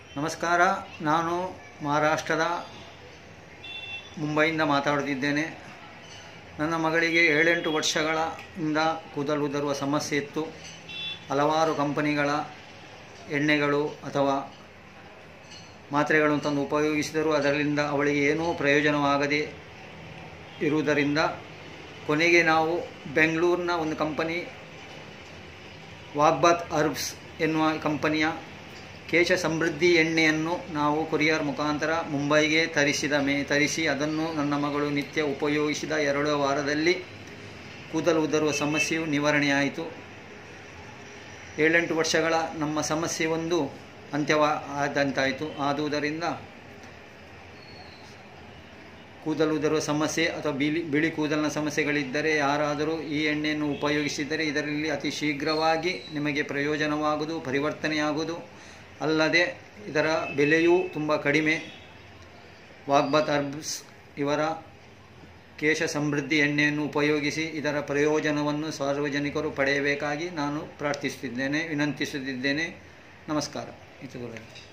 ನಮಸ್ಕಾರ ನಾನು ಮಹಾರಾಷ್ಟ್ರದ ಮುಂಬೈಯಿಂದ ಮಾತಾಡುತ್ತಿದ್ದೇನೆ ನನ್ನ ಮಗಳಿಗೆ ಏಳೆಂಟು ವರ್ಷಗಳ ಇಂದ ಕೂದಲು ಉದುರುವ ಸಮಸ್ಯೆ ಇತ್ತು ಹಲವಾರು ಕಂಪನಿಗಳ ಎಣ್ಣೆಗಳು ಅಥವಾ ಮಾತ್ರೆಗಳನ್ನು ತಂದು ಉಪಯೋಗಿಸಿದರೂ ಅದರಿಂದ ಅವಳಿಗೆ ಏನೂ ಪ್ರಯೋಜನವಾಗದೇ ಇರುವುದರಿಂದ ಕೊನೆಗೆ ನಾವು ಬೆಂಗಳೂರಿನ ಒಂದು ಕಂಪನಿ ವಾಗ್ಬತ್ ಅರ್ಬ್ಸ್ ಎನ್ನುವ ಕಂಪನಿಯ ಕೇಶ ಸಮೃದ್ಧಿ ಎಣ್ಣೆಯನ್ನು ನಾವು ಕೊರಿಯರ್ ಮುಖಾಂತರ ಮುಂಬೈಗೆ ತರಿಸಿದ ಮೇ ತರಿಸಿ ಅದನ್ನು ನನ್ನ ಮಗಳು ನಿತ್ಯ ಉಪಯೋಗಿಸಿದ ಎರಡು ವಾರದಲ್ಲಿ ಕೂದಲು ಉದರುವ ಸಮಸ್ಯೆಯು ನಿವಾರಣೆಯಾಯಿತು ಏಳೆಂಟು ವರ್ಷಗಳ ನಮ್ಮ ಸಮಸ್ಯೆ ಒಂದು ಅಂತ್ಯವಾ ಆದಂತಾಯಿತು ಆದುದರಿಂದ ಕೂದಲು ಉದರುವ ಸಮಸ್ಯೆ ಅಥವಾ ಬಿಳಿ ಬಿಳಿ ಕೂದಲಿನ ಸಮಸ್ಯೆಗಳಿದ್ದರೆ ಯಾರಾದರೂ ಈ ಎಣ್ಣೆಯನ್ನು ಉಪಯೋಗಿಸಿದರೆ ಇದರಲ್ಲಿ ಅತಿ ಶೀಘ್ರವಾಗಿ ನಿಮಗೆ ಪ್ರಯೋಜನವಾಗುವುದು ಪರಿವರ್ತನೆಯಾಗುವುದು ಅಲ್ಲದೆ ಇದರ ಬೆಲೆಯೂ ತುಂಬ ಕಡಿಮೆ ವಾಗ್ಬತ್ ಅರ್ಬ್ಸ್ ಇವರ ಕೇಶ ಸಮೃದ್ಧಿ ಎಣ್ಣೆಯನ್ನು ಉಪಯೋಗಿಸಿ ಇದರ ಪ್ರಯೋಜನವನ್ನು ಸಾರ್ವಜನಿಕರು ಪಡೆಯಬೇಕಾಗಿ ನಾನು ಪ್ರಾರ್ಥಿಸುತ್ತಿದ್ದೇನೆ ವಿನಂತಿಸುತ್ತಿದ್ದೇನೆ ನಮಸ್ಕಾರ ಇತುಗುರಲ್ಲಿ